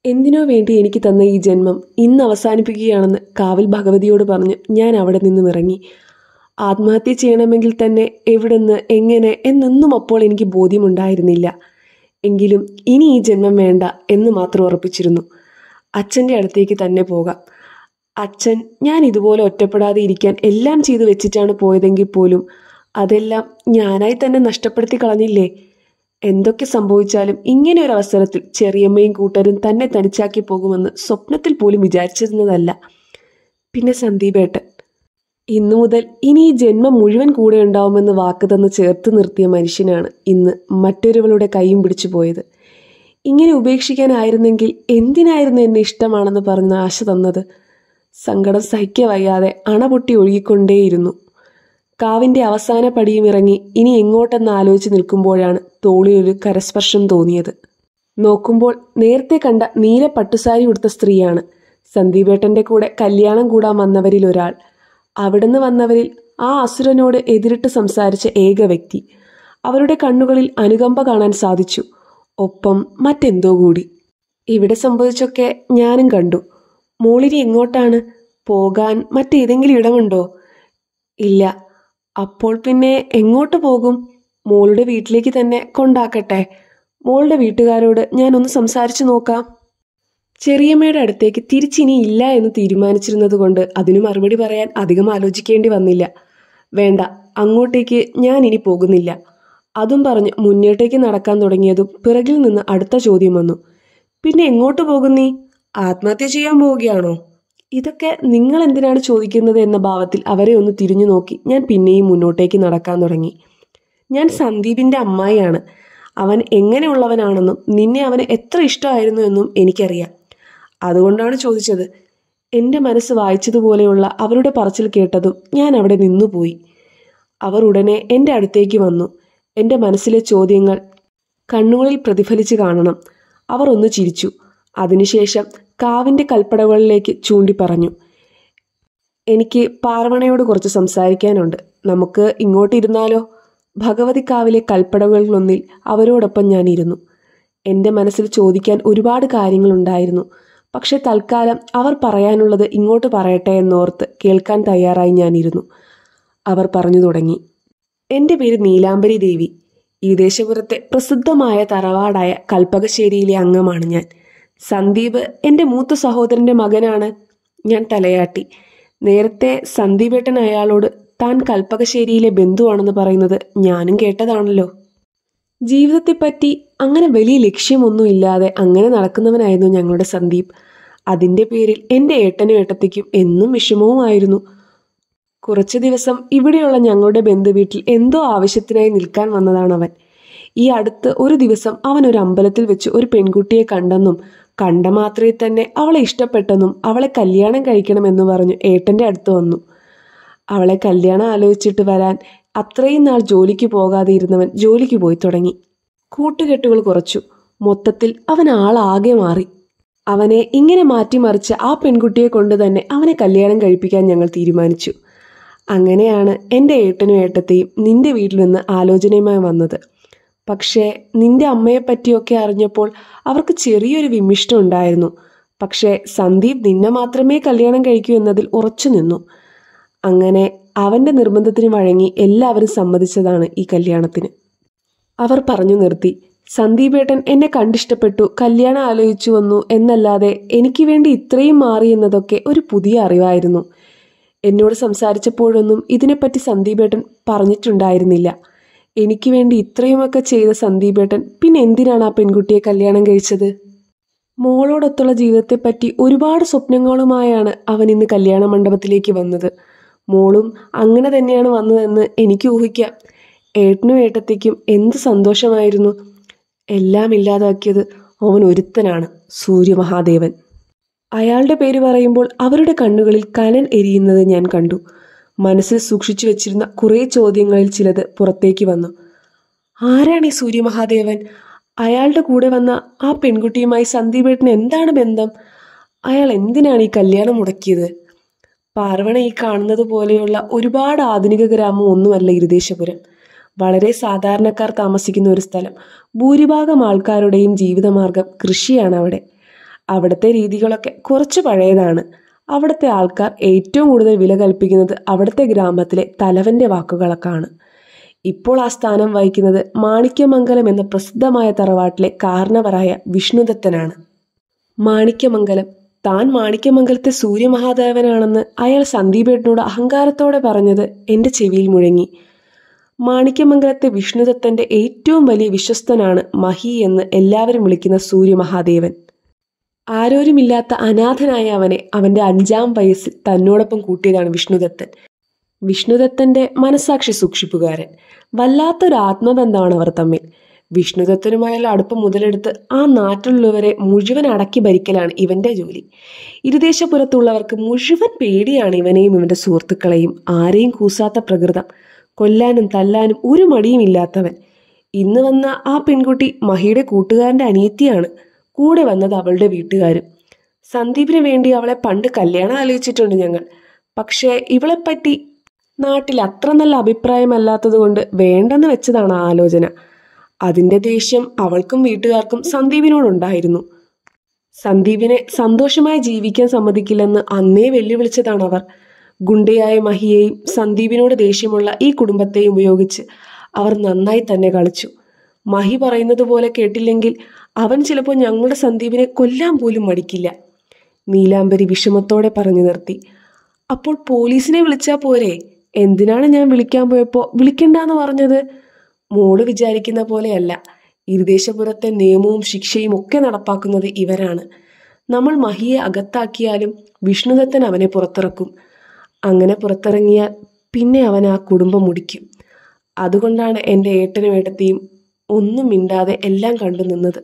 എന്തിനോ വേണ്ടി എനിക്ക് തന്ന ഈ ജന്മം ഇന്ന് അവസാനിപ്പിക്കുകയാണെന്ന് കാവൽ ഭഗവതിയോട് പറഞ്ഞ് ഞാൻ അവിടെ നിന്നും ഇറങ്ങി ആത്മഹത്യ ചെയ്യണമെങ്കിൽ തന്നെ എവിടുന്ന് എങ്ങനെ എന്നൊന്നും അപ്പോൾ എനിക്ക് ബോധ്യമുണ്ടായിരുന്നില്ല എങ്കിലും ഇനി ഈ ജന്മം വേണ്ട എന്ന് മാത്രം ഉറപ്പിച്ചിരുന്നു അച്ഛൻ്റെ അടുത്തേക്ക് തന്നെ പോകാം അച്ഛൻ ഞാൻ ഇതുപോലെ ഒറ്റപ്പെടാതെ ഇരിക്കാൻ എല്ലാം ചെയ്തു വെച്ചിട്ടാണ് പോയതെങ്കിൽ പോലും അതെല്ലാം ഞാനായി തന്നെ നഷ്ടപ്പെടുത്തി കളഞ്ഞില്ലേ എന്തൊക്കെ സംഭവിച്ചാലും ഇങ്ങനെ ഒരു അവസരത്തിൽ ചെറിയമ്മയും കൂട്ടരും തന്നെ തനിച്ചാക്കി പോകുമെന്ന് സ്വപ്നത്തിൽ പോലും വിചാരിച്ചിരുന്നതല്ല പിന്നെ സന്ദീപേട്ടൻ ഇന്നു മുതൽ ഇനി ഈ ജന്മം മുഴുവൻ കൂടെ ഉണ്ടാവുമെന്ന് വാക്ക് തന്ന് ചേർത്ത് നിർത്തിയ മനുഷ്യനാണ് ഇന്ന് മറ്റൊരുവളുടെ കൈയും പിടിച്ചു പോയത് ഇങ്ങനെ ഉപേക്ഷിക്കാനായിരുന്നെങ്കിൽ എന്തിനായിരുന്നു എന്നെ ഇഷ്ടമാണെന്ന് പറഞ്ഞ് ആശ തന്നത് സങ്കടം സഹിക്ക വയ്യാതെ അണപൊട്ടി ഒഴുകിക്കൊണ്ടേയിരുന്നു കാവിന്റെ അവസാന പടിയും ഇറങ്ങി ഇനി എങ്ങോട്ടെന്ന് ആലോചിച്ച് നിൽക്കുമ്പോഴാണ് തോളിലൊരു കരസ്പർശം തോന്നിയത് നോക്കുമ്പോൾ നേരത്തെ കണ്ട നീല പട്ടുസാരി ഉടുത്ത സ്ത്രീയാണ് സന്ദീപേട്ടന്റെ കൂടെ കല്യാണം കൂടാൻ വന്നവരിൽ ഒരാൾ അവിടുന്ന് വന്നവരിൽ ആ അസുരനോട് എതിരിട്ട് സംസാരിച്ച ഏക വ്യക്തി അവരുടെ കണ്ണുകളിൽ അനുകമ്പ കാണാൻ സാധിച്ചു ഒപ്പം മറ്റെന്തോ കൂടി ഇവിടെ സംഭവിച്ചൊക്കെ ഞാനും കണ്ടു മോളിനി എങ്ങോട്ടാണ് പോകാൻ മറ്റേതെങ്കിലും ഇടമുണ്ടോ ഇല്ല അപ്പോൾ പിന്നെ എങ്ങോട്ട് പോകും മോളുടെ വീട്ടിലേക്ക് തന്നെ കൊണ്ടാക്കട്ടെ മോളുടെ വീട്ടുകാരോട് ഞാനൊന്ന് സംസാരിച്ചു നോക്കാം ചെറിയമ്മയുടെ അടുത്തേക്ക് തിരിച്ചിനി ഇല്ല എന്ന് തീരുമാനിച്ചിരുന്നത് കൊണ്ട് അതിനു മറുപടി പറയാൻ അധികം ആലോചിക്കേണ്ടി വന്നില്ല വേണ്ട അങ്ങോട്ടേക്ക് ഞാൻ ഇനി പോകുന്നില്ല അതും പറഞ്ഞ് മുന്നോട്ടേക്ക് നടക്കാൻ തുടങ്ങിയതും പിറകിൽ നിന്ന് അടുത്ത ചോദ്യം വന്നു പിന്നെ എങ്ങോട്ട് പോകുന്നീ ആത്മഹത്യ ചെയ്യാൻ പോവുകയാണോ ഇതൊക്കെ നിങ്ങൾ എന്തിനാണ് ചോദിക്കുന്നത് എന്ന ഭാവത്തിൽ അവരെ ഒന്ന് തിരിഞ്ഞു നോക്കി ഞാൻ പിന്നെയും മുന്നോട്ടേക്ക് നടക്കാൻ തുടങ്ങി ഞാൻ സന്ദീപിന്റെ അമ്മായിയാണ് അവൻ എങ്ങനെയുള്ളവനാണെന്നും നിന്നെ അവന് എത്ര ഇഷ്ടമായിരുന്നു എന്നും എനിക്കറിയാം അതുകൊണ്ടാണ് ചോദിച്ചത് എൻ്റെ മനസ്സ് വായിച്ചതുപോലെയുള്ള അവരുടെ പറച്ചിൽ കേട്ടതും ഞാൻ അവിടെ നിന്നുപോയി അവർ ഉടനെ എൻ്റെ അടുത്തേക്ക് വന്നു എൻ്റെ മനസ്സിലെ ചോദ്യങ്ങൾ കണ്ണുകളിൽ പ്രതിഫലിച്ച് കാണണം അവർ ഒന്ന് ചിരിച്ചു അതിനുശേഷം കാവിൻ്റെ കൽപ്പടകളിലേക്ക് ചൂണ്ടി പറഞ്ഞു എനിക്ക് പാർവണയോട് കുറച്ച് സംസാരിക്കാനുണ്ട് നമുക്ക് ഇങ്ങോട്ടിരുന്നാലോ ഭഗവതി കാവിലെ കൽപ്പടകളിലൊന്നിൽ അവരോടൊപ്പം ഞാൻ ഇരുന്നു എൻ്റെ മനസ്സിൽ ചോദിക്കാൻ ഒരുപാട് കാര്യങ്ങളുണ്ടായിരുന്നു പക്ഷെ തൽക്കാലം അവർ പറയാനുള്ളത് ഇങ്ങോട്ട് പറയട്ടെ എന്നോർത്ത് കേൾക്കാൻ തയ്യാറായി ഞാനിരുന്നു അവർ പറഞ്ഞു തുടങ്ങി എൻ്റെ പേര് നീലാംബരി ദേവി ഈ ദേശപുരത്തെ പ്രസിദ്ധമായ തറവാടായ കൽപ്പകശ്ശേരിയിലെ അംഗമാണ് ഞാൻ സന്ദീപ് എൻ്റെ മൂത്ത സഹോദരൻ്റെ മകനാണ് ഞാൻ തലയാട്ടി നേരത്തെ സന്ദീപേട്ടൻ അയാളോട് താൻ കൽപ്പകശ്ശേരിയിലെ ബന്ധുവാണെന്ന് പറയുന്നത് ഞാനും കേട്ടതാണല്ലോ ജീവിതത്തെപ്പറ്റി അങ്ങനെ വലിയ ലക്ഷ്യമൊന്നും ഇല്ലാതെ അങ്ങനെ നടക്കുന്നവനായിരുന്നു ഞങ്ങളുടെ സന്ദീപ് അതിൻ്റെ പേരിൽ എൻ്റെ ഏട്ടനും ഏട്ടത്തിക്കും എന്നും വിഷമവുമായിരുന്നു കുറച്ചു ദിവസം ഇവിടെയുള്ള ഞങ്ങളുടെ ബന്ധുവീട്ടിൽ എന്തോ ആവശ്യത്തിനായി നിൽക്കാൻ വന്നതാണ് അവൻ ഈ അടുത്ത് ഒരു ദിവസം അവൻ ഒരു അമ്പലത്തിൽ വെച്ച് ഒരു പെൺകുട്ടിയെ കണ്ടെന്നും കണ്ട മാത്രമേ തന്നെ അവളെ ഇഷ്ടപ്പെട്ടെന്നും അവളെ കല്യാണം കഴിക്കണമെന്ന് പറഞ്ഞു ഏട്ടൻ്റെ അടുത്ത് വന്നു അവളെ കല്യാണം ആലോചിച്ചിട്ട് വരാൻ അത്രയും നാൾ ജോലിക്ക് പോകാതെ ഇരുന്നവൻ ജോലിക്ക് പോയി തുടങ്ങി കൂട്ടുകെട്ടുകൾ കുറച്ചു മൊത്തത്തിൽ അവൻ ആളാകെ മാറി അവനെ ഇങ്ങനെ മാറ്റിമറിച്ച് ആ പെൺകുട്ടിയെ കൊണ്ട് തന്നെ അവനെ കല്യാണം കഴിപ്പിക്കാൻ ഞങ്ങൾ തീരുമാനിച്ചു അങ്ങനെയാണ് എൻ്റെ ഏട്ടനും ഏട്ടത്തെയും നിന്റെ വീട്ടിൽ നിന്ന് ആലോചനയുമായി വന്നത് പക്ഷേ നിന്റെ അമ്മയെ പറ്റിയൊക്കെ അറിഞ്ഞപ്പോൾ അവർക്ക് ചെറിയൊരു വിമിഷ്ടം ഉണ്ടായിരുന്നു പക്ഷേ സന്ദീപ് നിന്നെ മാത്രമേ കല്യാണം കഴിക്കൂ എന്നതിൽ ഉറച്ചു നിന്നു അങ്ങനെ അവന്റെ നിർബന്ധത്തിന് വഴങ്ങി എല്ലാവരും സമ്മതിച്ചതാണ് ഈ കല്യാണത്തിന് അവർ പറഞ്ഞു നിർത്തി സന്ദീപേട്ടൻ എന്നെ കണ്ടിഷ്ടപ്പെട്ടു കല്യാണം ആലോചിച്ചു വന്നു എന്നല്ലാതെ എനിക്ക് വേണ്ടി ഇത്രയും മാറി എന്നതൊക്കെ ഒരു പുതിയ അറിവായിരുന്നു എന്നോട് സംസാരിച്ചപ്പോഴൊന്നും ഇതിനെപ്പറ്റി സന്ദീപേട്ടൻ പറഞ്ഞിട്ടുണ്ടായിരുന്നില്ല എനിക്ക് വേണ്ടി ഇത്രയുമൊക്കെ ചെയ്ത സന്ദീപേട്ടൻ പിന്നെ എന്തിനാണ് ആ പെൺകുട്ടിയെ കല്യാണം കഴിച്ചത് മോളോടൊത്തുള്ള ജീവിതത്തെപ്പറ്റി ഒരുപാട് സ്വപ്നങ്ങളുമായാണ് അവൻ ഇന്ന് കല്യാണ മണ്ഡപത്തിലേക്ക് വന്നത് മോളും അങ്ങനെ തന്നെയാണ് വന്നതെന്ന് എനിക്ക് ഊഹിക്കാം ഏട്ടനും ഏട്ടത്തേക്കും എന്ത് സന്തോഷമായിരുന്നു എല്ലാം ഇല്ലാതാക്കിയത് അവൻ ഒരുത്തനാണ് സൂര്യമഹാദേവൻ അയാളുടെ പേര് പറയുമ്പോൾ അവരുടെ കണ്ണുകളിൽ കനൽ എരിയുന്നത് ഞാൻ കണ്ടു മനസ്സിൽ സൂക്ഷിച്ചു വെച്ചിരുന്ന കുറേ ചോദ്യങ്ങളിൽ ചിലത് പുറത്തേക്ക് വന്നു ആരാണ് ഈ സൂര്യമഹാദേവൻ അയാളുടെ കൂടെ വന്ന ആ പെൺകുട്ടിയുമായി സന്ദീപേട്ടന് എന്താണ് ബന്ധം അയാൾ എന്തിനാണ് ഈ കല്യാണം മുടക്കിയത് പാർവണ ഈ കാണുന്നത് പോലെയുള്ള ഒരുപാട് ആധുനിക ഗ്രാമം ഒന്നുമല്ല ഇരുദേശപുരം വളരെ സാധാരണക്കാർ താമസിക്കുന്ന ഒരു സ്ഥലം ഭൂരിഭാഗം ആൾക്കാരുടെയും ജീവിതമാർഗം കൃഷിയാണ് അവിടെ അവിടുത്തെ രീതികളൊക്കെ കുറച്ച് പഴയതാണ് അവിടുത്തെ ആൾക്കാർ ഏറ്റവും കൂടുതൽ വില കൽപ്പിക്കുന്നത് അവിടുത്തെ ഗ്രാമത്തിലെ തലവന്റെ വാക്കുകൾക്കാണ് ഇപ്പോൾ ആ സ്ഥാനം വഹിക്കുന്നത് മാണിക്യമംഗലം എന്ന പ്രസിദ്ധമായ തറവാട്ടിലെ കാരണവരായ വിഷ്ണുദത്തനാണ് മാണിക്യമംഗലം താൻ മാണിക്യമംഗലത്തെ സൂര്യമഹാദേവനാണെന്ന് അയാൾ സന്ദീപേട്ടനോട് അഹങ്കാരത്തോടെ പറഞ്ഞത് എൻ്റെ ചെവിയിൽ മുഴങ്ങി മാണിക്യമംഗലത്തെ വിഷ്ണുദത്തന്റെ ഏറ്റവും വലിയ വിശ്വസ്തനാണ് മഹി എന്ന് എല്ലാവരും വിളിക്കുന്ന സൂര്യമഹാദേവൻ ആരോരുമില്ലാത്ത അനാഥനായ അവനെ അവന്റെ അഞ്ചാം വയസ്സിൽ തന്നോടൊപ്പം കൂട്ടിയതാണ് വിഷ്ണുദത്തൻ വിഷ്ണുദത്തന്റെ മനസാക്ഷി സൂക്ഷിപ്പുകാരൻ വല്ലാത്തൊരു ആത്മബന്ധമാണ് അവർ തമ്മിൽ വിഷ്ണുദത്തനുമായുള്ള അടുപ്പം മുതലെടുത്ത് ആ നാട്ടിലുള്ളവരെ മുഴുവൻ അടക്കി ഭരിക്കലാണ് ഇവന്റെ ജോലി ഇരുദേശപുരത്തുള്ളവർക്ക് മുഴുവൻ പേടിയാണ് ഇവനെയും ഇവന്റെ സുഹൃത്തുക്കളെയും ആരെയും കൂസാത്ത പ്രകൃതം കൊല്ലാനും തല്ലാനും ഒരു മടിയും ഇല്ലാത്തവൻ ഇന്ന് വന്ന ആ പെൺകുട്ടി മഹിയുടെ കൂട്ടുകാരന്റെ അനിയത്തിയാണ് കൂടെ വന്നത് അവളുടെ വീട്ടുകാരും സന്ദീപിന് വേണ്ടി അവളെ പണ്ട് കല്യാണം ആലോചിച്ചിട്ടുണ്ട് ഞങ്ങൾ പക്ഷേ ഇവളെപ്പറ്റി നാട്ടിൽ അത്ര നല്ല അഭിപ്രായമല്ലാത്തത് കൊണ്ട് വേണ്ടെന്ന് വെച്ചതാണ് ആ ആലോചന അതിന്റെ ദേഷ്യം അവൾക്കും വീട്ടുകാർക്കും സന്ദീപിനോടുണ്ടായിരുന്നു സന്ദീപിനെ സന്തോഷമായി ജീവിക്കാൻ സമ്മതിക്കില്ലെന്ന് അന്നേ വെല്ലുവിളിച്ചതാണ് അവർ ഗുണ്ടയായ മഹിയെയും സന്ദീപിനോട് ദേഷ്യമുള്ള ഈ കുടുംബത്തെയും ഉപയോഗിച്ച് അവർ നന്നായി തന്നെ കളിച്ചു മഹി പറയുന്നത് പോലെ കേട്ടില്ലെങ്കിൽ അവൻ ചിലപ്പോൾ ഞങ്ങളുടെ സന്ദീപിനെ കൊല്ലാൻ പോലും മടിക്കില്ല നീലാംബരി വിഷമത്തോടെ പറഞ്ഞു നിർത്തി അപ്പോൾ പോലീസിനെ വിളിച്ചാ പോരെ എന്തിനാണ് ഞാൻ വിളിക്കാൻ പോയപ്പോ വിളിക്കണ്ടെന്ന് പറഞ്ഞത് മോള് വിചാരിക്കുന്ന പോലെയല്ല ഇരുദേശപുരത്തെ നിയമവും ശിക്ഷയും ഒക്കെ നടപ്പാക്കുന്നത് ഇവരാണ് നമ്മൾ മഹിയെ അകത്താക്കിയാലും വിഷ്ണുദത്തൻ അവനെ പുറത്തിറക്കും അങ്ങനെ പുറത്തിറങ്ങിയാൽ പിന്നെ അവൻ ആ കുടുംബം മുടിക്കും അതുകൊണ്ടാണ് എൻ്റെ ഏട്ടനും ഏട്ടത്തെയും ഒന്നും മിണ്ടാതെ എല്ലാം കണ്ടു നിന്നത്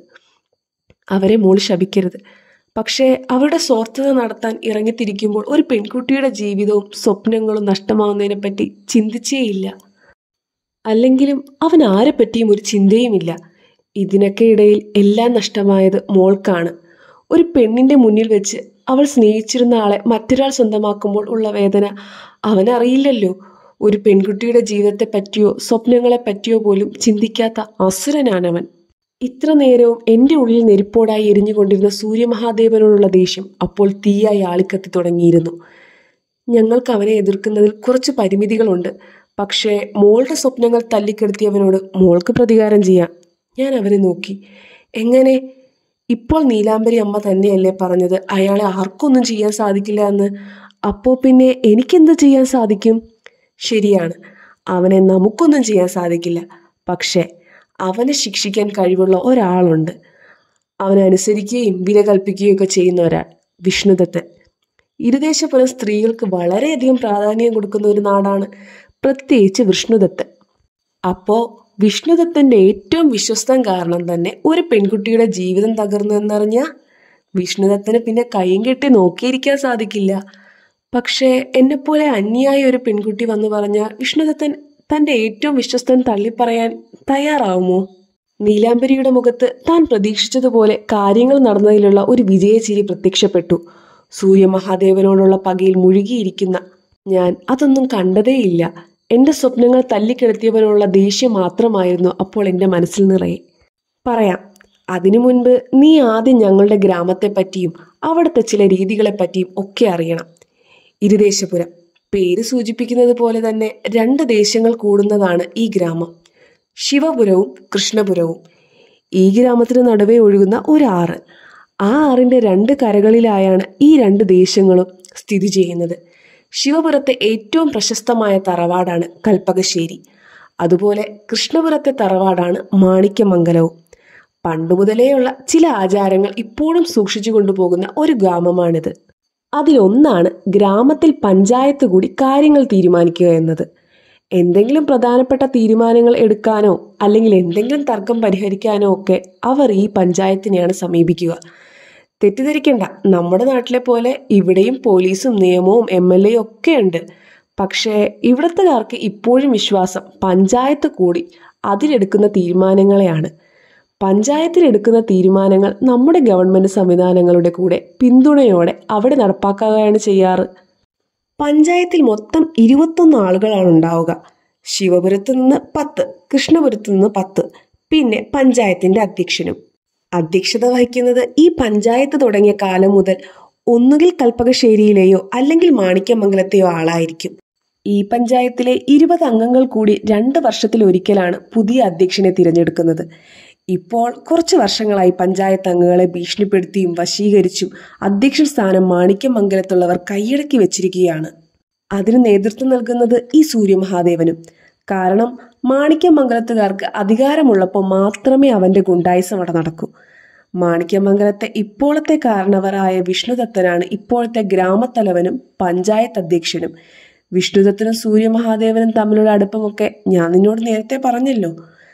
അവരെ മോള് ശപിക്കരുത് പക്ഷേ അവരുടെ സ്വാർത്ഥത നടത്താൻ ഇറങ്ങിത്തിരിക്കുമ്പോൾ ഒരു പെൺകുട്ടിയുടെ ജീവിതവും സ്വപ്നങ്ങളും നഷ്ടമാവുന്നതിനെപ്പറ്റി ചിന്തിച്ചേയില്ല അല്ലെങ്കിലും അവൻ ആരെപ്പറ്റിയും ഒരു ചിന്തയുമില്ല ഇതിനൊക്കെ ഇടയിൽ എല്ലാം നഷ്ടമായത് മോൾക്കാണ് ഒരു പെണ്ണിന്റെ മുന്നിൽ വെച്ച് അവൾ സ്നേഹിച്ചിരുന്ന ആളെ മറ്റൊരാൾ സ്വന്തമാക്കുമ്പോൾ ഉള്ള വേദന അവനറിയില്ലല്ലോ ഒരു പെൺകുട്ടിയുടെ ജീവിതത്തെ പറ്റിയോ സ്വപ്നങ്ങളെ പറ്റിയോ പോലും ചിന്തിക്കാത്ത അസുരനാണവൻ ഇത്ര നേരവും എന്റെ ഉള്ളിൽ നെരിപ്പോടായി എരിഞ്ഞുകൊണ്ടിരുന്ന സൂര്യമഹാദേവനോടുള്ള ദേഷ്യം അപ്പോൾ തീയായി ആളിക്കത്തി തുടങ്ങിയിരുന്നു ഞങ്ങൾക്ക് അവനെ എതിർക്കുന്നതിൽ കുറച്ച് പരിമിതികളുണ്ട് പക്ഷേ മോളുടെ സ്വപ്നങ്ങൾ തല്ലിക്കെടുത്തിയവനോട് മോൾക്ക് പ്രതികാരം ചെയ്യാം ഞാൻ അവനെ നോക്കി എങ്ങനെ ഇപ്പോൾ നീലാംബരി അമ്മ തന്നെയല്ലേ പറഞ്ഞത് അയാളെ ആർക്കൊന്നും ചെയ്യാൻ സാധിക്കില്ല എന്ന് അപ്പോ പിന്നെ എനിക്കെന്ത് ചെയ്യാൻ സാധിക്കും ശരിയാണ് അവനെ നമുക്കൊന്നും ചെയ്യാൻ സാധിക്കില്ല പക്ഷേ അവനെ ശിക്ഷിക്കാൻ കഴിവുള്ള ഒരാളുണ്ട് അവനെ അനുസരിക്കുകയും വില കൽപ്പിക്കുകയും ഒക്കെ ചെയ്യുന്ന ഒരാൾ വിഷ്ണുദത്തൻ ഇരുദേശപുരം സ്ത്രീകൾക്ക് വളരെയധികം പ്രാധാന്യം കൊടുക്കുന്ന ഒരു നാടാണ് പ്രത്യേകിച്ച് വിഷ്ണുദത്തൻ അപ്പോ വിഷ്ണുദത്തന്റെ ഏറ്റവും വിശ്വസ്തം കാരണം തന്നെ ഒരു പെൺകുട്ടിയുടെ ജീവിതം തകർന്നു എന്നറിഞ്ഞ വിഷ്ണുദത്തന് പിന്നെ കൈയും കെട്ടി നോക്കിയിരിക്കാൻ സാധിക്കില്ല പക്ഷേ എന്നെപ്പോലെ അന്യായ ഒരു പെൺകുട്ടി വന്നു പറഞ്ഞ വിഷ്ണുദത്തൻ തന്റെ ഏറ്റവും വിശ്വസ്തൻ തള്ളിപ്പറയാൻ തയ്യാറാവുമോ നീലാംബരിയുടെ മുഖത്ത് താൻ പ്രതീക്ഷിച്ചതുപോലെ കാര്യങ്ങൾ നടന്നതിലുള്ള ഒരു വിജയചിരി പ്രത്യക്ഷപ്പെട്ടു സൂര്യമഹാദേവനോടുള്ള പകയിൽ മുഴുകിയിരിക്കുന്ന ഞാൻ അതൊന്നും കണ്ടതേയില്ല എന്റെ സ്വപ്നങ്ങൾ തല്ലിക്കെടുത്തിയവനുള്ള ദേഷ്യം മാത്രമായിരുന്നു അപ്പോൾ എന്റെ മനസ്സിൽ നിറയെ പറയാം അതിനു മുൻപ് നീ ആദ്യം ഞങ്ങളുടെ ഗ്രാമത്തെ പറ്റിയും അവിടുത്തെ ചില രീതികളെ പറ്റിയും ഒക്കെ അറിയണം ഇരുദേശപുരം പേര് സൂചിപ്പിക്കുന്നത് പോലെ തന്നെ രണ്ട് ദേശങ്ങൾ കൂടുന്നതാണ് ഈ ഗ്രാമം ശിവപുരവും കൃഷ്ണപുരവും ഈ ഗ്രാമത്തിന് നടുവേ ഒഴുകുന്ന ഒരു ആറ് ആ ആറിന്റെ രണ്ട് കരകളിലായാണ് ഈ രണ്ട് ദേശങ്ങളും സ്ഥിതി ചെയ്യുന്നത് ശിവപുരത്തെ ഏറ്റവും പ്രശസ്തമായ തറവാടാണ് കൽപ്പകശ്ശേരി അതുപോലെ കൃഷ്ണപുരത്തെ തറവാടാണ് മാണിക്യമംഗലവും പണ്ടുമുതലേയുള്ള ചില ആചാരങ്ങൾ ഇപ്പോഴും സൂക്ഷിച്ചു കൊണ്ടുപോകുന്ന ഒരു ഗ്രാമമാണിത് അതിലൊന്നാണ് ഗ്രാമത്തിൽ പഞ്ചായത്ത് കൂടി കാര്യങ്ങൾ തീരുമാനിക്കുക എന്നത് എന്തെങ്കിലും പ്രധാനപ്പെട്ട തീരുമാനങ്ങൾ എടുക്കാനോ അല്ലെങ്കിൽ എന്തെങ്കിലും തർക്കം പരിഹരിക്കാനോ ഒക്കെ അവർ ഈ പഞ്ചായത്തിനെയാണ് സമീപിക്കുക തെറ്റിദ്ധരിക്കണ്ട നമ്മുടെ നാട്ടിലെ പോലെ ഇവിടെയും പോലീസും നിയമവും എം എൽ എയും ഒക്കെ ഉണ്ട് പക്ഷേ ഇവിടത്തുകാർക്ക് ഇപ്പോഴും വിശ്വാസം പഞ്ചായത്ത് കൂടി അതിലെടുക്കുന്ന തീരുമാനങ്ങളെയാണ് പഞ്ചായത്തിൽ എടുക്കുന്ന തീരുമാനങ്ങൾ നമ്മുടെ ഗവൺമെന്റ് സംവിധാനങ്ങളുടെ കൂടെ പിന്തുണയോടെ അവിടെ നടപ്പാക്കുകയാണ് ചെയ്യാറ് പഞ്ചായത്തിൽ മൊത്തം ഇരുപത്തൊന്ന് ആളുകളാണ് ഉണ്ടാവുക ശിവപുരത്ത് നിന്ന് പത്ത് കൃഷ്ണപുരത്ത് നിന്ന് പത്ത് പിന്നെ പഞ്ചായത്തിന്റെ അധ്യക്ഷനും അധ്യക്ഷത വഹിക്കുന്നത് ഈ പഞ്ചായത്ത് തുടങ്ങിയ കാലം മുതൽ ഒന്നുകിൽ കൽപ്പകശ്ശേരിയിലെയോ അല്ലെങ്കിൽ മാണിക്യമംഗലത്തെയോ ആളായിരിക്കും ഈ പഞ്ചായത്തിലെ ഇരുപത് അംഗങ്ങൾ കൂടി രണ്ട് വർഷത്തിലൊരിക്കലാണ് പുതിയ അധ്യക്ഷനെ തിരഞ്ഞെടുക്കുന്നത് ഇപ്പോൾ കുറച്ച് വർഷങ്ങളായി പഞ്ചായത്ത് അംഗങ്ങളെ ഭീഷണിപ്പെടുത്തിയും വശീകരിച്ചും അധ്യക്ഷൻ സ്ഥാനം മാണിക്യമംഗലത്തുള്ളവർ കൈയടക്കി വെച്ചിരിക്കുകയാണ് അതിന് നേതൃത്വം നൽകുന്നത് ഈ സൂര്യമഹാദേവനും കാരണം മാണിക്യമംഗലത്തുകാർക്ക് അധികാരമുള്ളപ്പോൾ മാത്രമേ അവന്റെ ഗുണ്ടായിസം അവിടെ നടക്കൂ മാണിക്യമംഗലത്തെ ഇപ്പോഴത്തെ കാരണവരായ വിഷ്ണുദത്തനാണ് ഇപ്പോഴത്തെ ഗ്രാമത്തലവനും പഞ്ചായത്ത് അധ്യക്ഷനും വിഷ്ണുദത്തനും സൂര്യമഹാദേവനും തമ്മിലുള്ള അടുപ്പമൊക്കെ ഞാൻ നിന്നോട് നേരത്തെ പറഞ്ഞല്ലോ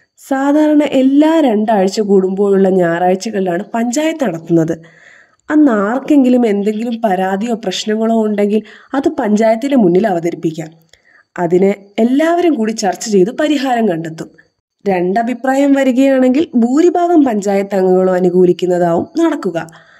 സാധാരണ എല്ലാ രണ്ടാഴ്ച കൂടുമ്പോഴുള്ള ഞായറാഴ്ചകളിലാണ് പഞ്ചായത്ത് നടത്തുന്നത് അന്ന് ആർക്കെങ്കിലും എന്തെങ്കിലും പരാതിയോ പ്രശ്നങ്ങളോ ഉണ്ടെങ്കിൽ അത് പഞ്ചായത്തിന് മുന്നിൽ അവതരിപ്പിക്കാം അതിന് എല്ലാവരും കൂടി ചർച്ച ചെയ്ത് പരിഹാരം കണ്ടെത്തും രണ്ടഭിപ്രായം വരികയാണെങ്കിൽ ഭൂരിഭാഗം പഞ്ചായത്ത് അംഗങ്ങളും അനുകൂലിക്കുന്നതാവും നടക്കുക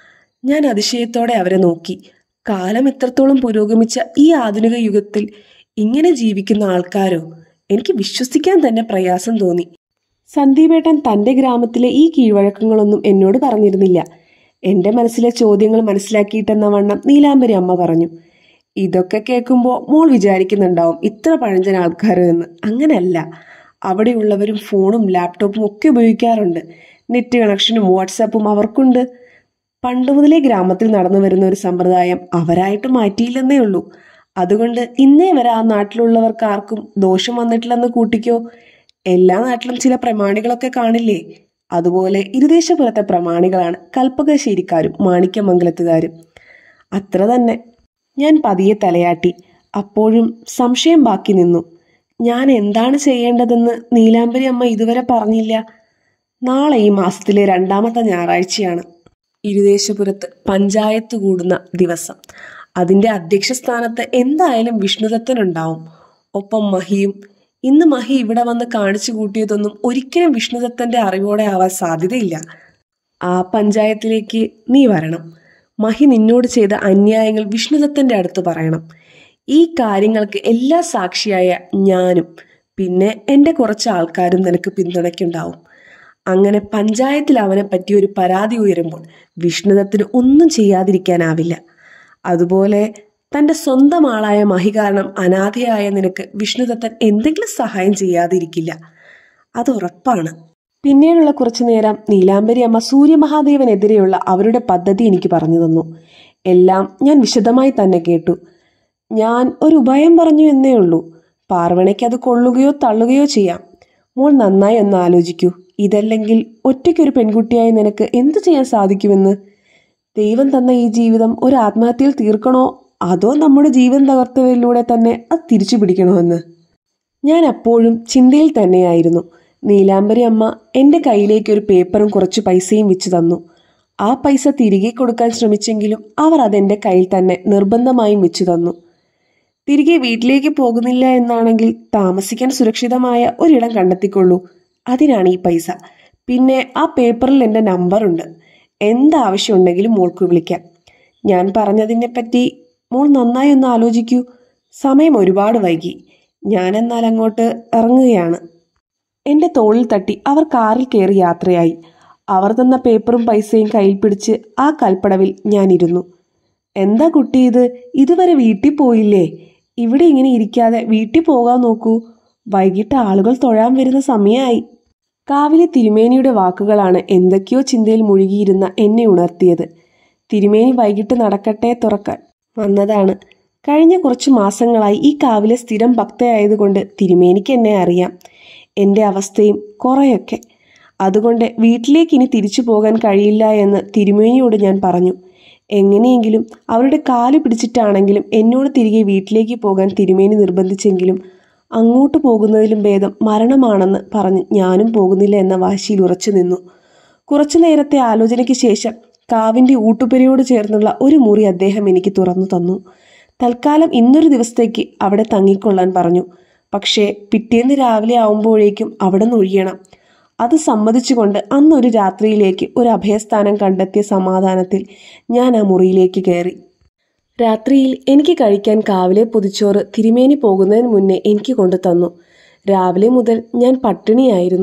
ഞാൻ അതിശയത്തോടെ അവരെ നോക്കി കാലം ഇത്രത്തോളം പുരോഗമിച്ച ഈ ആധുനിക യുഗത്തിൽ ഇങ്ങനെ ജീവിക്കുന്ന ആൾക്കാരോ എനിക്ക് വിശ്വസിക്കാൻ തന്നെ പ്രയാസം തോന്നി സന്ദീപേട്ടൻ തന്റെ ഗ്രാമത്തിലെ ഈ കീഴ്വഴക്കങ്ങളൊന്നും എന്നോട് പറഞ്ഞിരുന്നില്ല എന്റെ മനസ്സിലെ ചോദ്യങ്ങൾ മനസ്സിലാക്കിയിട്ടെന്ന വണ്ണം നീലാംബരി അമ്മ പറഞ്ഞു ഇതൊക്കെ കേൾക്കുമ്പോൾ മോൾ വിചാരിക്കുന്നുണ്ടാവും ഇത്ര പഴഞ്ചൻ ആൾക്കാരോ എന്ന് അങ്ങനെയല്ല അവിടെയുള്ളവരും ഫോണും ലാപ്ടോപ്പും ഒക്കെ ഉപയോഗിക്കാറുണ്ട് നെറ്റ് കണക്ഷനും വാട്സാപ്പും അവർക്കുണ്ട് പണ്ട് മുതലേ ഗ്രാമത്തിൽ നടന്നു വരുന്ന ഒരു സമ്പ്രദായം അവരായിട്ട് മാറ്റിയില്ലെന്നേ ഉള്ളൂ അതുകൊണ്ട് ഇന്നേ വരെ ആ നാട്ടിലുള്ളവർക്ക് ആർക്കും ദോഷം വന്നിട്ടില്ലെന്ന് കൂട്ടിക്കോ എല്ലാ നാട്ടിലും ചില പ്രമാണികളൊക്കെ കാണില്ലേ അതുപോലെ ഇരുദേശപുരത്തെ പ്രമാണികളാണ് കൽപ്പകശ്ശേരിക്കാരും മാണിക്യമംഗലത്തുകാരും അത്ര തന്നെ ഞാൻ പതിയെ തലയാട്ടി അപ്പോഴും സംശയം ബാക്കി നിന്നു ഞാൻ എന്താണ് ചെയ്യേണ്ടതെന്ന് നീലാംബരി അമ്മ ഇതുവരെ പറഞ്ഞില്ല നാളെ ഈ മാസത്തിലെ രണ്ടാമത്തെ ഞായറാഴ്ചയാണ് ഇരുദേശപുരത്ത് പഞ്ചായത്ത് കൂടുന്ന ദിവസം അതിന്റെ അധ്യക്ഷ സ്ഥാനത്ത് എന്തായാലും വിഷ്ണുദത്തനുണ്ടാവും ഒപ്പം മഹിയും ഇന്ന് മഹി ഇവിടെ വന്ന് കാണിച്ചു കൂട്ടിയതൊന്നും ഒരിക്കലും വിഷ്ണുദത്തന്റെ അറിവോടെ ആവാൻ സാധ്യതയില്ല ആ പഞ്ചായത്തിലേക്ക് നീ വരണം മഹി നിന്നോട് ചെയ്ത അന്യായങ്ങൾ വിഷ്ണുദത്തന്റെ അടുത്ത് പറയണം ഈ കാര്യങ്ങൾക്ക് എല്ലാ സാക്ഷിയായ ഞാനും പിന്നെ എൻ്റെ കുറച്ച് ആൾക്കാരും നിനക്ക് പിന്തുണയ്ക്കുണ്ടാവും അങ്ങനെ പഞ്ചായത്തിൽ അവനെ പറ്റി ഒരു പരാതി ഉയരുമ്പോൾ വിഷ്ണുദത്തിന് ഒന്നും ചെയ്യാതിരിക്കാനാവില്ല അതുപോലെ തന്റെ സ്വന്തം ആളായ മഹി കാരണം അനാഥയായ നിനക്ക് വിഷ്ണുദത്തൻ എന്തെങ്കിലും സഹായം ചെയ്യാതിരിക്കില്ല അത് ഉറപ്പാണ് പിന്നീടുള്ള കുറച്ചു നേരം നീലാംബരി അമ്മ സൂര്യമഹാദേവനെതിരെയുള്ള അവരുടെ പദ്ധതി എനിക്ക് പറഞ്ഞു തന്നു എല്ലാം ഞാൻ വിശദമായി തന്നെ കേട്ടു ഞാൻ ഒരു ഉപായം പറഞ്ഞു എന്നേ ഉള്ളൂ പാർവണയ്ക്ക് അത് കൊള്ളുകയോ തള്ളുകയോ ചെയ്യാം മോൾ നന്നായി ഒന്ന് ആലോചിക്കൂ ഇതല്ലെങ്കിൽ ഒറ്റയ്ക്കൊരു പെൺകുട്ടിയായി നിനക്ക് എന്തു ചെയ്യാൻ സാധിക്കുമെന്ന് ദൈവം തന്ന ഈ ജീവിതം ഒരു ആത്മഹത്യയിൽ തീർക്കണോ അതോ നമ്മുടെ ജീവൻ തകർത്തവരിലൂടെ തന്നെ അത് തിരിച്ചു പിടിക്കണോ ഞാൻ അപ്പോഴും ചിന്തയിൽ തന്നെയായിരുന്നു നീലാംബരി അമ്മ എൻ്റെ കയ്യിലേക്ക് ഒരു പേപ്പറും കുറച്ച് പൈസയും വെച്ച് തന്നു ആ പൈസ തിരികെ കൊടുക്കാൻ ശ്രമിച്ചെങ്കിലും അവർ അതെൻ്റെ കയ്യിൽ തന്നെ നിർബന്ധമായും വെച്ചു തന്നു തിരികെ വീട്ടിലേക്ക് പോകുന്നില്ല എന്നാണെങ്കിൽ താമസിക്കാൻ സുരക്ഷിതമായ ഒരിടം കണ്ടെത്തിക്കൊള്ളൂ അതിനാണ് ഈ പൈസ പിന്നെ ആ പേപ്പറിൽ എൻ്റെ നമ്പറുണ്ട് എന്താവശ്യമുണ്ടെങ്കിലും മോൾക്ക് വിളിക്കാം ഞാൻ പറഞ്ഞതിനെ പറ്റി മോൾ നന്നായി ഒന്ന് ആലോചിക്കൂ സമയം ഒരുപാട് വൈകി ഞാൻ എന്നാൽ അങ്ങോട്ട് ഇറങ്ങുകയാണ് എൻ്റെ തോളിൽ തട്ടി അവർ കാറിൽ കയറി യാത്രയായി അവർ തന്ന പേപ്പറും പൈസയും കയ്യിൽ പിടിച്ച് ആ കൽപ്പടവിൽ ഞാൻ ഇരുന്നു എന്താ കുട്ടി ഇത് ഇതുവരെ വീട്ടിൽ പോയില്ലേ ഇവിടെ ഇങ്ങനെ ഇരിക്കാതെ വീട്ടിൽ പോകാൻ നോക്കൂ വൈകിട്ട് ആളുകൾ തൊഴാൻ വരുന്ന സമയമായി കാവിലെ തിരുമേനിയുടെ വാക്കുകളാണ് എന്തൊക്കെയോ ചിന്തയിൽ മുഴുകിയിരുന്ന എന്നെ ഉണർത്തിയത് തിരുമേനി വൈകിട്ട് നടക്കട്ടെ തുറക്കാൻ വന്നതാണ് കഴിഞ്ഞ കുറച്ചു മാസങ്ങളായി ഈ കാവിലെ സ്ഥിരം ഭക്തയായതുകൊണ്ട് തിരുമേനിക്ക് എന്നെ അറിയാം എൻ്റെ അവസ്ഥയും കുറെയൊക്കെ അതുകൊണ്ട് വീട്ടിലേക്ക് ഇനി തിരിച്ചു പോകാൻ കഴിയില്ല എന്ന് തിരുമേനിയോട് ഞാൻ പറഞ്ഞു എങ്ങനെയെങ്കിലും അവരുടെ കാല് പിടിച്ചിട്ടാണെങ്കിലും എന്നോട് തിരികെ വീട്ടിലേക്ക് പോകാൻ തിരുമേനി നിർബന്ധിച്ചെങ്കിലും അങ്ങോട്ട് പോകുന്നതിലും ഭേദം മരണമാണെന്ന് പറഞ്ഞ് ഞാനും പോകുന്നില്ല എന്ന വാശിയിൽ ഉറച്ചു നിന്നു കുറച്ചു നേരത്തെ ആലോചനയ്ക്ക് ശേഷം കാവിന്റെ ഊട്ടുപുരയോട് ചേർന്നുള്ള ഒരു മുറി അദ്ദേഹം എനിക്ക് തുറന്നു തന്നു തൽക്കാലം ഇന്നൊരു ദിവസത്തേക്ക് അവിടെ തങ്ങിക്കൊള്ളാൻ പറഞ്ഞു പക്ഷേ പിറ്റേന്ന് രാവിലെ ആവുമ്പോഴേക്കും അവിടെ നിന്ന് ഒഴിയണം അത് സമ്മതിച്ചുകൊണ്ട് അന്നൊരു രാത്രിയിലേക്ക് ഒരു അഭയസ്ഥാനം കണ്ടെത്തിയ സമാധാനത്തിൽ ഞാൻ ആ മുറിയിലേക്ക് കയറി രാത്രിയിൽ എനിക്ക് കഴിക്കാൻ കാവിലെ പൊതിച്ചോറ് തിരുമേനി പോകുന്നതിന് മുന്നേ എനിക്ക് കൊണ്ടു തന്നു രാവിലെ മുതൽ ഞാൻ പട്ടിണിയായിരുന്നു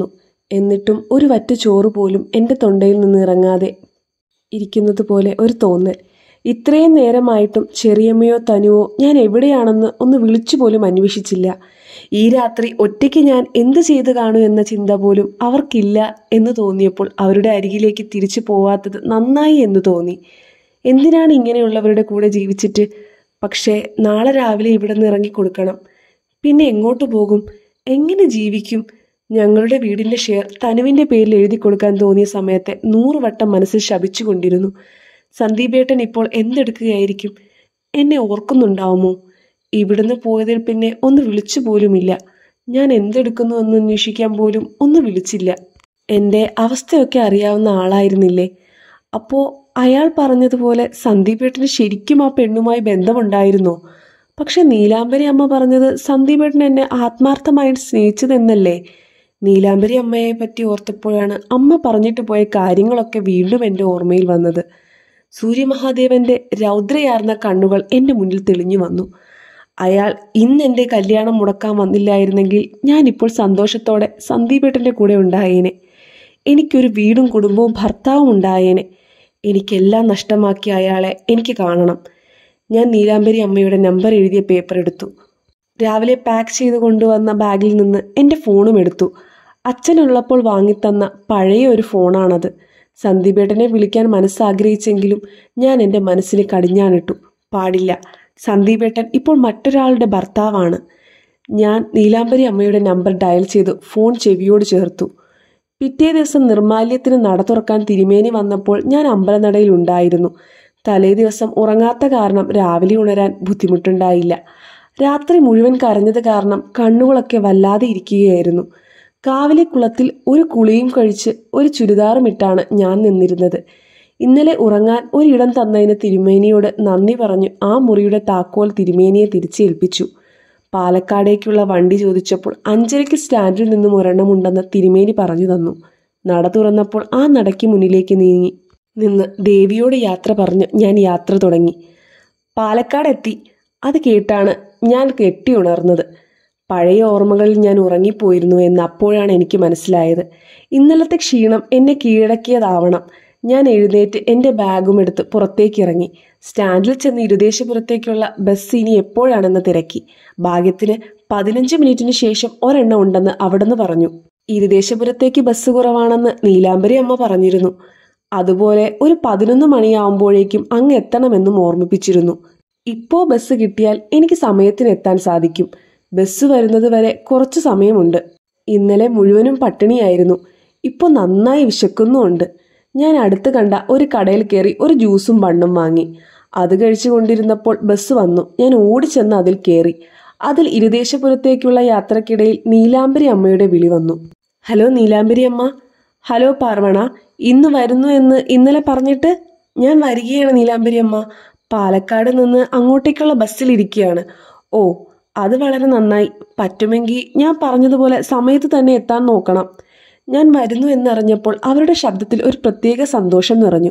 എന്നിട്ടും ഒരു വറ്റ് ചോറ് പോലും എൻ്റെ തൊണ്ടയിൽ നിന്ന് ഇറങ്ങാതെ ഇരിക്കുന്നത് പോലെ ഒരു തോന്നൽ ഇത്രയും നേരമായിട്ടും ചെറിയമ്മയോ തനുവോ ഞാൻ എവിടെയാണെന്ന് ഒന്ന് വിളിച്ചു പോലും അന്വേഷിച്ചില്ല ഈ രാത്രി ഒറ്റയ്ക്ക് ഞാൻ എന്ത് ചെയ്തു കാണൂ എന്ന ചിന്ത പോലും അവർക്കില്ല എന്ന് തോന്നിയപ്പോൾ അവരുടെ അരികിലേക്ക് തിരിച്ചു പോവാത്തത് നന്നായി എന്ന് തോന്നി എന്തിനാണ് ഇങ്ങനെയുള്ളവരുടെ കൂടെ ജീവിച്ചിട്ട് പക്ഷേ നാളെ രാവിലെ ഇവിടെ നിന്ന് ഇറങ്ങിക്കൊടുക്കണം പിന്നെ എങ്ങോട്ട് പോകും എങ്ങനെ ജീവിക്കും ഞങ്ങളുടെ വീടിന്റെ ഷെയർ തനുവിന്റെ പേരിൽ എഴുതി കൊടുക്കാൻ തോന്നിയ സമയത്തെ നൂറ് വട്ടം മനസ്സിൽ ശപിച്ചുകൊണ്ടിരുന്നു സന്ദീപേട്ടൻ ഇപ്പോൾ എന്തെടുക്കുകയായിരിക്കും എന്നെ ഓർക്കുന്നുണ്ടാവുമോ ഇവിടുന്ന് പോയതിൽ പിന്നെ ഒന്ന് വിളിച്ചു പോലുമില്ല ഞാൻ എന്തെടുക്കുന്നു എന്ന് അന്വേഷിക്കാൻ പോലും ഒന്ന് വിളിച്ചില്ല എൻ്റെ അവസ്ഥയൊക്കെ അറിയാവുന്ന ആളായിരുന്നില്ലേ അപ്പോൾ അയാൾ പറഞ്ഞതുപോലെ സന്ദീപേട്ടന് ശരിക്കും ആ പെണ്ണുമായി ബന്ധമുണ്ടായിരുന്നോ പക്ഷെ നീലാംബരി അമ്മ പറഞ്ഞത് സന്ദീപേട്ടൻ എന്നെ ആത്മാർത്ഥമായിട്ട് സ്നേഹിച്ചതെന്നല്ലേ നീലാംബരി അമ്മയെ പറ്റി ഓർത്തപ്പോഴാണ് അമ്മ പറഞ്ഞിട്ട് പോയ കാര്യങ്ങളൊക്കെ വീണ്ടും എൻ്റെ ഓർമ്മയിൽ വന്നത് സൂര്യമഹാദേവന്റെ രൗദ്രയാർന്ന കണ്ണുകൾ എൻ്റെ മുന്നിൽ തെളിഞ്ഞു വന്നു അയാൾ ഇന്ന് എൻ്റെ കല്യാണം മുടക്കാൻ വന്നില്ലായിരുന്നെങ്കിൽ ഞാനിപ്പോൾ സന്തോഷത്തോടെ സന്ദീപേട്ടൻ്റെ കൂടെ ഉണ്ടായേനെ എനിക്കൊരു വീടും കുടുംബവും ഭർത്താവും ഉണ്ടായേനെ എനിക്കെല്ലാം നഷ്ടമാക്കിയ അയാളെ എനിക്ക് കാണണം ഞാൻ നീലാംബരി അമ്മയുടെ നമ്പർ എഴുതിയ പേപ്പർ എടുത്തു രാവിലെ പാക്ക് ചെയ്ത് കൊണ്ടുവന്ന ബാഗിൽ നിന്ന് എൻ്റെ ഫോണും എടുത്തു അച്ഛനുള്ളപ്പോൾ വാങ്ങിത്തന്ന പഴയ ഒരു ഫോണാണത് സന്ദീപേട്ടനെ വിളിക്കാൻ മനസ്സാഗ്രഹിച്ചെങ്കിലും ഞാൻ എൻ്റെ മനസ്സിന് കടിഞ്ഞാണിട്ടു പാടില്ല സന്ദീപേട്ടൻ ഇപ്പോൾ മറ്റൊരാളുടെ ഭർത്താവാണ് ഞാൻ നീലാംബരി അമ്മയുടെ നമ്പർ ഡയൽ ചെയ്തു ഫോൺ ചെവിയോട് ചേർത്തു പിറ്റേ ദിവസം നിർമാല്യത്തിന് നട തുറക്കാൻ തിരുമേനി വന്നപ്പോൾ ഞാൻ അമ്പലനടയിൽ ഉണ്ടായിരുന്നു തലേ ദിവസം ഉറങ്ങാത്ത കാരണം രാവിലെ ഉണരാൻ ബുദ്ധിമുട്ടുണ്ടായില്ല രാത്രി മുഴുവൻ കരഞ്ഞത് കാരണം കണ്ണുകളൊക്കെ വല്ലാതെ ഇരിക്കുകയായിരുന്നു കാവിലെ കുളത്തിൽ ഒരു കുളിയും കഴിച്ച് ഒരു ചുരിദാറും ഇട്ടാണ് ഞാൻ നിന്നിരുന്നത് ഇന്നലെ ഉറങ്ങാൻ ഒരിടം തന്നതിന് തിരുമേനിയോട് നന്ദി പറഞ്ഞു ആ മുറിയുടെ താക്കോൽ തിരുമേനിയെ തിരിച്ചേൽപ്പിച്ചു പാലക്കാടേക്കുള്ള വണ്ടി ചോദിച്ചപ്പോൾ അഞ്ചരയ്ക്ക് സ്റ്റാൻഡിൽ നിന്നും ഒരെണ്ണമുണ്ടെന്ന് തിരുമേനി പറഞ്ഞു തന്നു നട തുറന്നപ്പോൾ ആ നടയ്ക്ക് മുന്നിലേക്ക് നീങ്ങി നിന്ന് ദേവിയോട് യാത്ര പറഞ്ഞ് ഞാൻ യാത്ര തുടങ്ങി പാലക്കാട് എത്തി അത് കേട്ടാണ് ഞാൻ കെട്ടി ഉണർന്നത് പഴയ ഓർമ്മകളിൽ ഞാൻ ഉറങ്ങിപ്പോയിരുന്നു എന്ന് അപ്പോഴാണ് എനിക്ക് മനസ്സിലായത് ഇന്നലത്തെ ക്ഷീണം എന്നെ കീഴടക്കിയതാവണം ഞാൻ എഴുന്നേറ്റ് എൻ്റെ ബാഗും എടുത്ത് പുറത്തേക്ക് ഇറങ്ങി സ്റ്റാൻഡിൽ ചെന്ന് ഇരുദേശപുരത്തേക്കുള്ള ബസ് ഇനി എപ്പോഴാണെന്ന് തിരക്കി ഭാഗ്യത്തിന് പതിനഞ്ച് മിനിറ്റിന് ശേഷം ഒരെണ്ണം ഉണ്ടെന്ന് അവിടുന്ന് പറഞ്ഞു ഇരുദേശപുരത്തേക്ക് ബസ് കുറവാണെന്ന് നീലാംബരി അമ്മ പറഞ്ഞിരുന്നു അതുപോലെ ഒരു പതിനൊന്ന് മണിയാവുമ്പോഴേക്കും അങ്ങ് എത്തണമെന്നും ഓർമ്മിപ്പിച്ചിരുന്നു ഇപ്പോ ബസ് കിട്ടിയാൽ എനിക്ക് സമയത്തിന് എത്താൻ സാധിക്കും ബസ് വരുന്നത് വരെ കുറച്ച് സമയമുണ്ട് ഇന്നലെ മുഴുവനും പട്ടിണിയായിരുന്നു ഇപ്പോൾ നന്നായി വിശക്കുന്നുമുണ്ട് ഞാൻ അടുത്ത് കണ്ട ഒരു കടയിൽ കയറി ഒരു ജ്യൂസും ബണ്ണും വാങ്ങി അത് കഴിച്ചു കൊണ്ടിരുന്നപ്പോൾ ബസ് വന്നു ഞാൻ ഓടിച്ചെന്ന് അതിൽ കയറി അതിൽ ഇരുദേശപുരത്തേക്കുള്ള യാത്രക്കിടയിൽ നീലാംബരി അമ്മയുടെ വിളി വന്നു ഹലോ നീലാംബരി അമ്മ ഹലോ പാർവണ ഇന്ന് വരുന്നു എന്ന് ഇന്നലെ പറഞ്ഞിട്ട് ഞാൻ വരികയാണ് നീലാംബരി അമ്മ പാലക്കാട് നിന്ന് അങ്ങോട്ടേക്കുള്ള ബസ്സിൽ ഇരിക്കുകയാണ് ഓ അത് വളരെ നന്നായി പറ്റുമെങ്കിൽ ഞാൻ പറഞ്ഞതുപോലെ സമയത്ത് തന്നെ എത്താൻ നോക്കണം ഞാൻ വരുന്നു എന്നറിഞ്ഞപ്പോൾ അവരുടെ ശബ്ദത്തിൽ ഒരു പ്രത്യേക സന്തോഷം നിറഞ്ഞു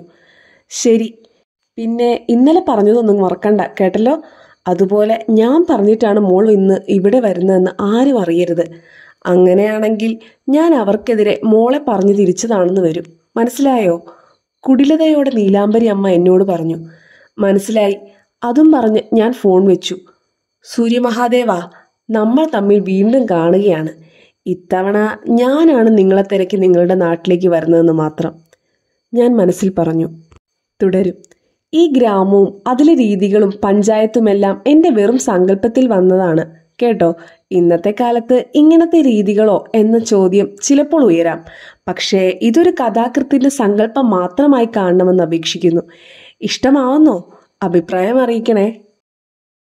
ശരി പിന്നെ ഇന്നലെ പറഞ്ഞതൊന്നും മറക്കണ്ട കേട്ടല്ലോ അതുപോലെ ഞാൻ പറഞ്ഞിട്ടാണ് മോൾ ഇന്ന് ഇവിടെ വരുന്നതെന്ന് ആരും അറിയരുത് അങ്ങനെയാണെങ്കിൽ ഞാൻ അവർക്കെതിരെ മോളെ പറഞ്ഞു തിരിച്ചതാണെന്ന് വരും മനസ്സിലായോ കുടിലതയോടെ നീലാംബരി അമ്മ എന്നോട് പറഞ്ഞു മനസ്സിലായി അതും പറഞ്ഞ് ഞാൻ ഫോൺ വെച്ചു സൂര്യമഹാദേവ നമ്മൾ തമ്മിൽ വീണ്ടും കാണുകയാണ് ഇത്തവണ ഞാനാണ് നിങ്ങളെ തിരക്കി നിങ്ങളുടെ നാട്ടിലേക്ക് വരുന്നതെന്ന് മാത്രം ഞാൻ മനസ്സിൽ പറഞ്ഞു തുടരും ഈ ഗ്രാമവും അതിലെ രീതികളും പഞ്ചായത്തുമെല്ലാം എൻ്റെ വെറും സങ്കല്പത്തിൽ വന്നതാണ് കേട്ടോ ഇന്നത്തെ കാലത്ത് ഇങ്ങനത്തെ രീതികളോ എന്ന ചോദ്യം ചിലപ്പോൾ ഉയരാം പക്ഷേ ഇതൊരു കഥാകൃത്തിന്റെ സങ്കല്പം മാത്രമായി കാണണമെന്ന് അപേക്ഷിക്കുന്നു ഇഷ്ടമാവുന്നോ അഭിപ്രായം അറിയിക്കണേ